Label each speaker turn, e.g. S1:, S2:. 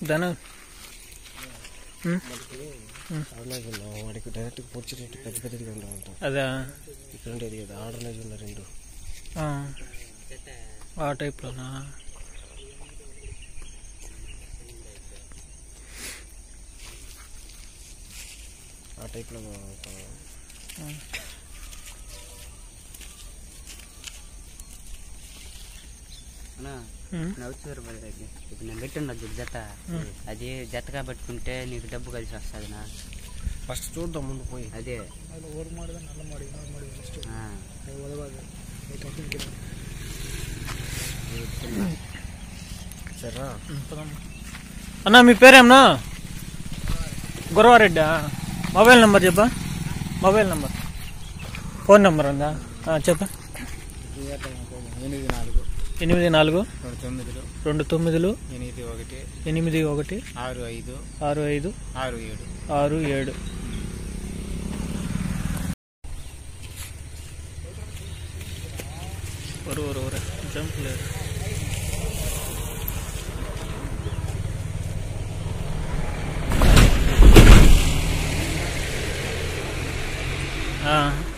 S1: దన
S2: ఆర్గనైజ్ వాడికి డైరెక్ట్ పొడిచేటట్టు పెద్ద పెద్దదిగా ఉండమంట
S1: అదా
S2: ఇక్కడ ఉండేది కదా ఆర్గనైజ్ ఉన్న రెండు
S1: ఆ. ఆ టైప్లోనా
S2: ఆ టైప్లో
S3: అన్నా
S1: ఉమ్.
S3: నవ్వుతారు మరి అది. ఇప్పుడు నేను పెట్టున్నా చూడు జత అది జతగా పట్టుకుంటే నీకు డబ్బు కలిసి వస్తుంది నా
S2: ఫస్ట్ చూద్దాం ముందు పోయి
S3: అదే ఆ.
S2: సరేనా
S1: అన్నా మీ పేరేమన్నా గురవారెడ్డా మొబైల్ నెంబర్ చెప్పా మొబైల్ నెంబర్ ఫోన్ నెంబర్ ఉందా ఆ, చెప్పా
S2: ఎనిమిది నాలుగు
S1: ఎనిమిది నాలుగు
S2: రెండు తొమ్మిదిలు
S1: రెండు తొమ్మిదిలు
S2: ఎనిమిది ఒకటి
S1: ఎనిమిది ఒకటి
S2: ఆరు ఐదు
S1: ఆరు ఐదు
S2: ఆరు ఏడు
S1: ఆరు ఏడు ఒరు ఒరు ఒరు జంప్ లేదు ఆ.